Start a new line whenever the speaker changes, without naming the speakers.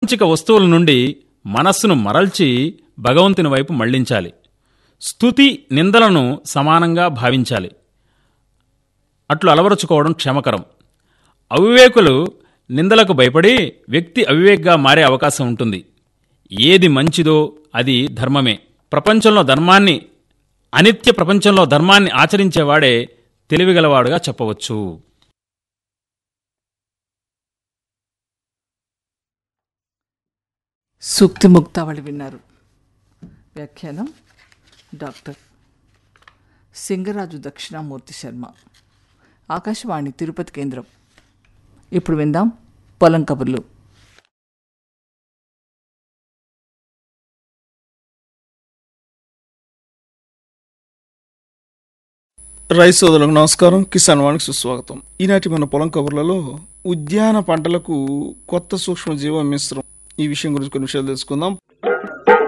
ప్రాపంచిక వస్తువుల నుండి మనస్సును మరల్చి భగవంతుని వైపు మళ్లించాలి స్తుతి నిందలను సమానంగా భావించాలి అట్లు అలవరుచుకోవడం క్షమకరం అవివేకులు నిందలకు భయపడి వ్యక్తి అవివేక్గా మారే అవకాశం ఉంటుంది ఏది మంచిదో అది ధర్మమే ప్రపంచంలో ధర్మాన్ని అనిత్య ప్రపంచంలో ధర్మాన్ని ఆచరించేవాడే తెలివిగలవాడుగా చెప్పవచ్చు
సూక్తి ముక్తావళి విన్నారు వ్యాఖ్యానం డాక్టర్ సింగరాజు దక్షిణామూర్తి శర్మ ఆకాశవాణి తిరుపతి కేంద్రం ఇప్పుడు విందాం పొలం కబుర్లు
రైతు సోదరులకు నమస్కారం కిసాన్ వానికి సుస్వాగతం ఈనాటి మన పొలం కబుర్లలో ఉద్యాన పంటలకు కొత్త సూక్ష్మ జీవ మిశ్రం ఈ విషయం గురించి కొన్ని విషయాలు తెలుసుకుందాం